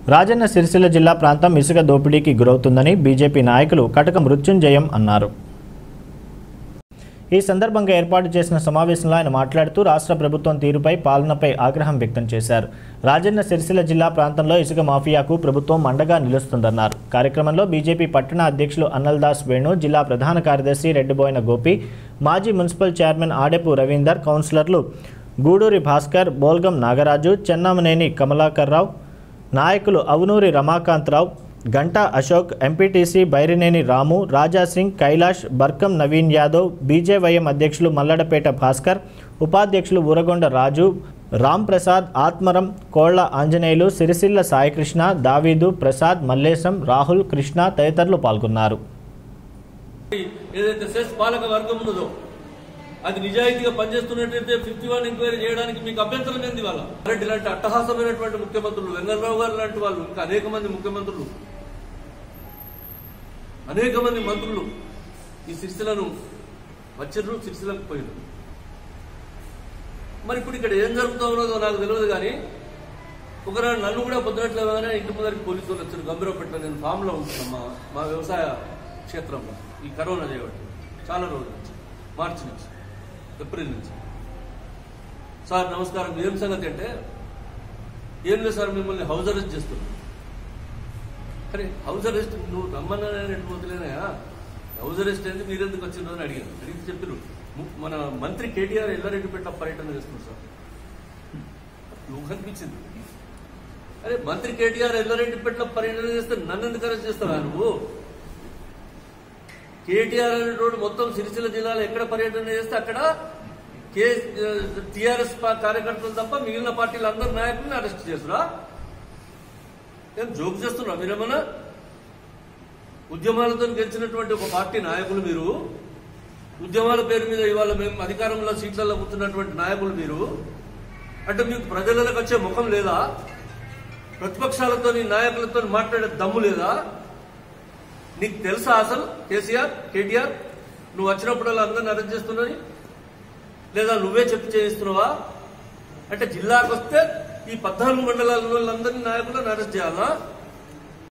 రాజన్న సిరిసిల్ల జిల్లా ప్రాంతం ఇసుక దోపిడీకి గురవుతుందని బీజేపీ నాయకులు కటక మృత్యుంజయం అన్నారు ఈ సందర్భంగా ఏర్పాటు చేసిన సమావేశంలో ఆయన మాట్లాడుతూ రాష్ట్ర ప్రభుత్వం తీరుపై పాలనపై ఆగ్రహం వ్యక్తం చేశారు రాజన్న సిరిసిల్ల జిల్లా ప్రాంతంలో ఇసుక మాఫియాకు ప్రభుత్వం మండగా నిలుస్తుందన్నారు కార్యక్రమంలో బీజేపీ పట్టణ అధ్యక్షులు అన్నల్దాస్ వేణు జిల్లా ప్రధాన కార్యదర్శి రెడ్డిబోయిన గోపి మాజీ మున్సిపల్ చైర్మన్ ఆడెపు రవీందర్ కౌన్సిలర్లు గూడూరి భాస్కర్ బోల్గం నాగరాజు చెన్నామనేని కమలాకర్ రావు నాయకులు అవునూరి రమాకాంతరావు గంటా అశోక్ ఎంపీటీసీ బైరినేని రాము రాజా సింగ్ కైలాష్ బర్కం నవీన్ యాదవ్ బీజేవైఎం అధ్యక్షులు మల్లడపేట భాస్కర్ ఉపాధ్యక్షులు ఊరగొండ రాజు రామ్ ప్రసాద్ ఆత్మరం కోళ్ల ఆంజనేయులు సిరిసిల్ల సాయికృష్ణ దావీదు ప్రసాద్ మల్లేశం రాహుల్ కృష్ణ తదితరులు పాల్గొన్నారు ఏదైతే సెస్ పాలక వర్గం ఉన్నదో అది నిజాయితీగా పనిచేస్తున్నట్టయితే ఫిఫ్టీ వన్ ఎంక్వైరీ చేయడానికి మీకు అభ్యంతరం ఏంది వాళ్ళ రెడ్డి లాంటి అట్టహాసమైనటువంటి ముఖ్యమంత్రులు వెంగళరావు గారు లాంటి వాళ్ళు ఇంకా అనేక మంది ముఖ్యమంత్రులు అనేక మంది మంత్రులు ఈ సిరిసిలను వచ్చిర్రు సిరిసిలకు పోయినారు మరి ఇప్పుడు ఇక్కడ ఏం జరుగుతూ ఉన్నదో నాకు తెలియదు కానీ ఒకనాడు నన్ను కూడా పొద్దునట్లేగానే ఇంటి ముందరికి పోలీసు వాళ్ళు వచ్చారు గంభీరపట్ల నేను ఫామ్ లో ఉంటున్నాను మా మా వ్యవసాయ క్షేత్రంలో ఈ కరోనా చేయబట్టి చాలా రోజుల నుంచి మార్చి నుంచి ఏప్రిల్ నుంచి సార్ నమస్కారం ఏం సంగతి అంటే ఏం లేదు సార్ మిమ్మల్ని హౌస్ అరెస్ట్ చేస్తున్నాం అరే హౌస్ అరెస్ట్ నువ్వు రమ్మన్నా పోతులేనాయా హౌస్ అరెస్ట్ ఏంది మీరెందుకు వచ్చిండ్రు అని అడిగాను అడిగితే చెప్పారు ము- మన మంత్రి కేటీఆర్ ఎల్లారెడ్డిపేట పర్యటన చేస్తున్నారు సార్ నువ్వు కనిపించింది అరే మంత్రి కేటీఆర్ ఎల్లారెడ్డిపేటలో పర్యటన చేస్తే నన్ను ఎందుకు అరెస్ట్ చేస్తావా నువ్వు కేటీఆర్ అనేటువంటి మొత్తం సిరిసిల్ల జిల్లాలో ఎక్కడ పర్యటన చేస్తే అక్కడ కే టిఆర్ఎస్ కార్యకర్తలు తప్ప మిగిలిన పార్టీల అందరు నాయకులను అరెస్ట్ చేస్తురా ఏం జోక్ చేస్తున్నా మీరేమన్నా ఉద్యమాలతో గెలిచినటువంటి ఒక పార్టీ నాయకులు మీరు ఉద్యమాల పేరు మీద ఇవాళ మేము అధికారంలో సీట్లలో కూర్చున్నటువంటి నాయకులు మీరు అంటే మీకు ప్రజలకు వచ్చే ముఖం లేదా ప్రతిపక్షాలతో నాయకులతో మాట్లాడే దమ్ము లేదా నీకు తెలుసా అసలు కేసీఆర్ కేటీఆర్ నువ్వు వచ్చినప్పుడల్లా అందరిని అరెస్ట్ చేస్తున్నది లేదా నువ్వే చెప్పి చేయిస్తున్నావా అంటే జిల్లాకు వస్తే ఈ పద్నాలుగు మండలాల వాళ్ళందరినీ నాయకులను అరెస్ట్ చేయాలా